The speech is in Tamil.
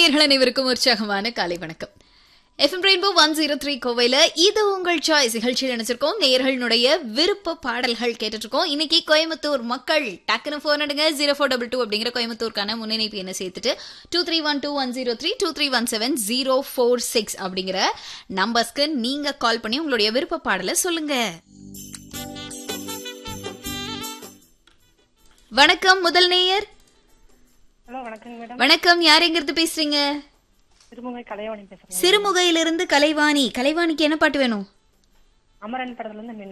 நேர்கள் அனைவருக்கும் உற்சாகமான காலை வணக்கம் FM rainbow one zero three கோவையில இது உங்கள் சாய்ஸ் நிகழ்ச்சியில் நினைச்சிருக்கோம் நேர்களுடைய விருப்ப பாடல்கள் கேட்டுட்டு இருக்கோம் இன்னைக்கு கோயம்புத்தூர் மக்கள் டக்குன்னு போன் எடுங்க ஜீரோ ஃபோர் டபுள் டூ அப்படிங்கிற கோயம்புத்தூருக்கான முன்னிணைப்பு என்ன சேர்த்துட்டு two three one two one zero three two three one seven zero four six அப்படிங்கிற நம்பர்ஸ்க்கு நீங்க கால் பண்ணி உங்களுடைய விருப்ப பாடலை சொல்லுங்க வணக்கம் முதல் நேயர் ஹலோ வணக்கங்க மேடம் வணக்கம் யார் எங்கிருந்து பேசுறீங்க திருமுகை கலைவாணி பேசுறேன் சிறுமுகையிலிருந்து கலைவாணி கலைவாணிக்கு என்ன பாட்டு வேணும் அமரன் படத்துல இருந்து